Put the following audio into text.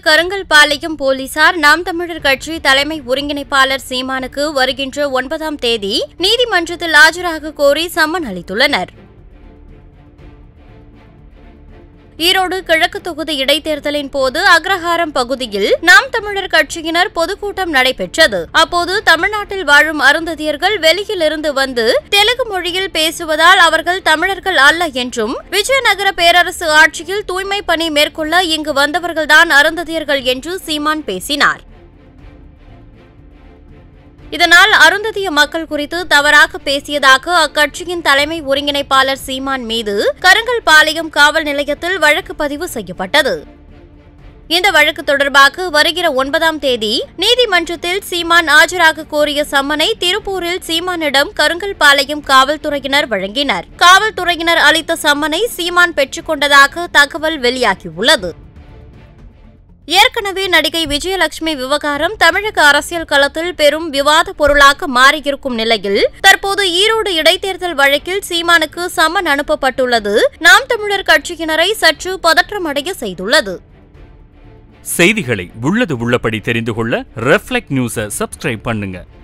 கருங்கல்பாளையம் போலீசார் நாம் தமிழர் கட்சி தலைமை ஒருங்கிணைப்பாளர் சீமானுக்கு வருகின்ற ஒன்பதாம் தேதி நீதிமன்றத்தில் ஆஜராக கோரி சம்மன் அளித்துள்ளனர் ஈரோடு கிழக்கு தொகுதி இடைத்தேர்தலின் போது அக்ரஹாரம் பகுதியில் நாம் தமிழர் கட்சியினர் பொதுக்கூட்டம் நடைபெற்றது அப்போது தமிழ்நாட்டில் வாழும் அருந்ததியர்கள் வெளியிலிருந்து வந்து தெலுங்கு மொழியில் பேசுவதால் அவர்கள் தமிழர்கள் அல்ல என்றும் விஜயநகர பேரரசு ஆட்சியில் தூய்மை பணி மேற்கொள்ள இங்கு வந்தவர்கள்தான் அருந்ததியர்கள் என்று சீமான் பேசினார் இதனால் அருந்ததிய மக்கள் குறித்து தவறாக பேசியதாக அக்கட்சியின் தலைமை ஒருங்கிணைப்பாளர் சீமான் மீது கருங்கல்பாளையம் காவல் நிலையத்தில் வழக்கு பதிவு செய்யப்பட்டது இந்த வழக்கு தொடர்பாக வருகிற ஒன்பதாம் தேதி நீதிமன்றத்தில் சீமான் ஆஜராக கோரிய சம்மனை திருப்பூரில் சீமானிடம் கருங்கல்பாளையம் காவல்துறையினர் வழங்கினர் காவல்துறையினர் அளித்த சம்மனை சீமான் பெற்றுக்கொண்டதாக தகவல் வெளியாகியுள்ளது ஏற்கனவே நடிகை விஜயலட்சுமி விவகாரம் தமிழக அரசியல் களத்தில் பெரும் விவாத பொருளாக மாறியிருக்கும் நிலையில் தற்போது ஈரோடு இடைத்தேர்தல் வழக்கில் சீமானுக்கு சம்மன் அனுப்பப்பட்டுள்ளது நாம் தமிழர் கட்சியினரை சற்று பதற்றமடைய செய்துள்ளது செய்திகளை உள்ளது உள்ளபடி தெரிந்து கொள்ள ரெஃப்ளெக்ட் நியூஸை சப்ஸ்கிரைப் பண்ணுங்க